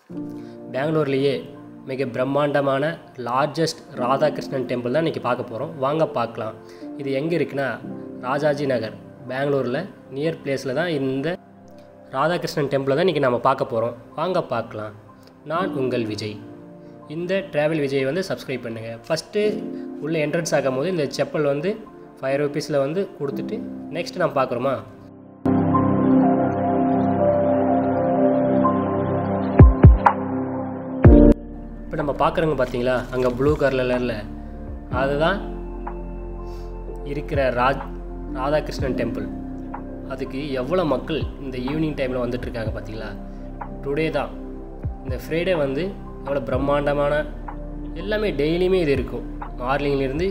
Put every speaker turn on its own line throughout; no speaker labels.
பெங்களூர்லேயே மிக பிரம்மாண்டமான largest Radhakrishnan temple தான் இன்றைக்கி பார்க்க போகிறோம் வாங்க பார்க்கலாம் இது எங்கே இருக்குன்னா ராஜாஜி நகர் பெங்களூரில் நியர் பிளேஸில் தான் இந்த ராதாகிருஷ்ணன் டெம்பிளை தான் இன்றைக்கி நம்ம பார்க்க போகிறோம் வாங்க பார்க்கலாம் நான் உங்கள் விஜய் இந்த ட்ராவல் விஜய் வந்து சப்ஸ்கிரைப் பண்ணுங்கள் ஃபஸ்ட்டு உள்ளே என்ட்ரன்ஸ் ஆகும்போது இந்த செப்பல் வந்து ஃபைவ் ருபீஸில் வந்து கொடுத்துட்டு நெக்ஸ்ட் நம்ம பார்க்குறோமா இப்போ நம்ம பார்க்குறோங்க பார்த்தீங்களா அங்கே ப்ளூ கலரில் அதுதான் இருக்கிற ராஜ் ராதாகிருஷ்ணன் டெம்பிள் அதுக்கு எவ்வளோ மக்கள் இந்த ஈவினிங் டைமில் வந்துட்டுருக்காங்க பார்த்தீங்களா டுடே தான் இந்த ஃப்ரைடே வந்து எவ்வளோ பிரம்மாண்டமான எல்லாமே டெய்லியுமே இது இருக்கும் மார்னிங்லேருந்து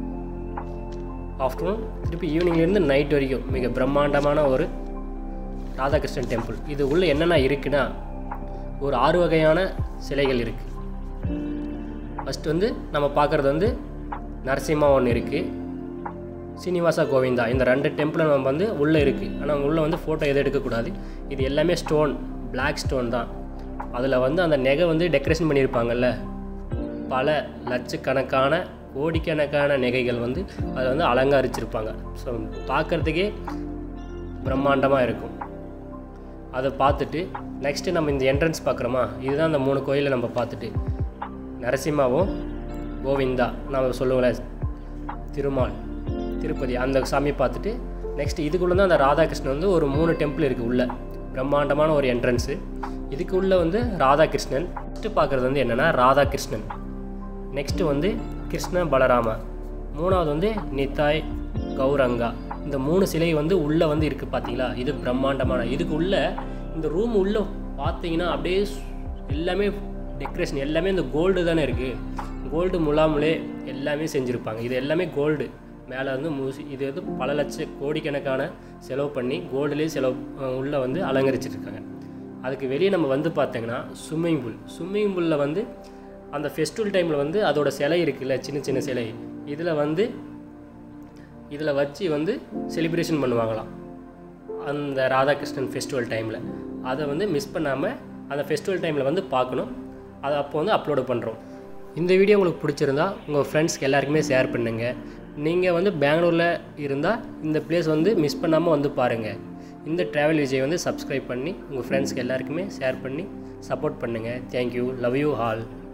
ஆஃப்டர்நூன் திருப்பி ஈவினிங்லேருந்து நைட் வரைக்கும் மிக பிரம்மாண்டமான ஒரு ராதாகிருஷ்ணன் டெம்பிள் இது உள்ளே என்னென்ன இருக்குன்னா ஒரு ஆறு வகையான சிலைகள் இருக்குது ஃபஸ்ட்டு வந்து நம்ம பார்க்குறது வந்து நரசிம்மா ஒன்று இருக்குது சீனிவாசா கோவிந்தா இந்த ரெண்டு டெம்பிளும் நம்ம வந்து உள்ளே இருக்குது ஆனால் உள்ளே வந்து ஃபோட்டோ எதுவும் எடுக்கக்கூடாது இது எல்லாமே ஸ்டோன் பிளாக் ஸ்டோன் தான் அதில் வந்து அந்த நெகை வந்து டெக்கரேஷன் பண்ணியிருப்பாங்கல்ல பல லட்சக்கணக்கான கோடிக்கணக்கான நெகைகள் வந்து அதை வந்து அலங்கரிச்சிருப்பாங்க ஸோ பார்க்குறதுக்கே பிரம்மாண்டமாக இருக்கும் அதை பார்த்துட்டு நெக்ஸ்ட்டு நம்ம இந்த என்ட்ரன்ஸ் பார்க்குறோமா இதுதான் அந்த மூணு கோயிலை நம்ம பார்த்துட்டு நரசிம்மாவும் கோவிந்தா நம்ம சொல்லுவோம்ல திருமால் திருப்பதி அந்த சாமியை பார்த்துட்டு நெக்ஸ்ட் இதுக்குள்ளே தான் அந்த ராதாகிருஷ்ணன் வந்து ஒரு மூணு டெம்பிள் இருக்குது உள்ளே பிரம்மாண்டமான ஒரு என்ட்ரன்ஸு இதுக்கு உள்ளே வந்து ராதாகிருஷ்ணன் ஃபஸ்ட்டு பார்க்குறது வந்து என்னென்னா ராதாகிருஷ்ணன் நெக்ஸ்ட்டு வந்து கிருஷ்ண பலராம மூணாவது வந்து நித்தாய் கௌரங்கா இந்த மூணு சிலை வந்து உள்ளே வந்து இருக்குது பார்த்தீங்களா இது பிரம்மாண்டமான இதுக்கு உள்ள இந்த ரூம் உள்ளே பார்த்தீங்கன்னா அப்படியே எல்லாமே டெக்கரேஷன் எல்லாமே இந்த கோல்டு தானே இருக்குது கோல்டு முலாமுலே எல்லாமே செஞ்சுருப்பாங்க இது எல்லாமே கோல்டு மேலே வந்து மூசி இது வந்து பல லட்ச கோடிக்கணக்கான செலவு பண்ணி கோல்டுலேயே செலவு உள்ளே வந்து அலங்கரிச்சிருக்காங்க அதுக்கு வெளியே நம்ம வந்து பார்த்தீங்கன்னா ஸ்விம்மிங் பூல் ஸ்விம்மிங் பூலில் வந்து அந்த ஃபெஸ்டிவல் டைமில் வந்து அதோட சிலை இருக்குல்ல சின்ன சின்ன சிலை இதில் வந்து இதில் வச்சு வந்து செலிப்ரேஷன் பண்ணுவாங்களாம் அந்த ராதாகிருஷ்ணன் ஃபெஸ்டிவல் டைமில் அதை வந்து மிஸ் பண்ணாமல் அந்த ஃபெஸ்டிவல் டைமில் வந்து பார்க்கணும் அதை அப்போ வந்து அப்லோடு பண்ணுறோம் இந்த வீடியோ உங்களுக்கு பிடிச்சிருந்தா உங்கள் ஃப்ரெண்ட்ஸ்க்கு எல்லாருக்குமே ஷேர் பண்ணுங்கள் நீங்கள் வந்து பெங்களூரில் இருந்தால் இந்த பிளேஸ் வந்து மிஸ் பண்ணாமல் வந்து பாருங்கள் இந்த ட்ராவல் விஜய் வந்து சப்ஸ்கிரைப் பண்ணி உங்கள் ஃப்ரெண்ட்ஸ்க்கு எல்லாருக்குமே ஷேர் பண்ணி சப்போர்ட் பண்ணுங்கள் தேங்க்யூ லவ் யூ ஆல்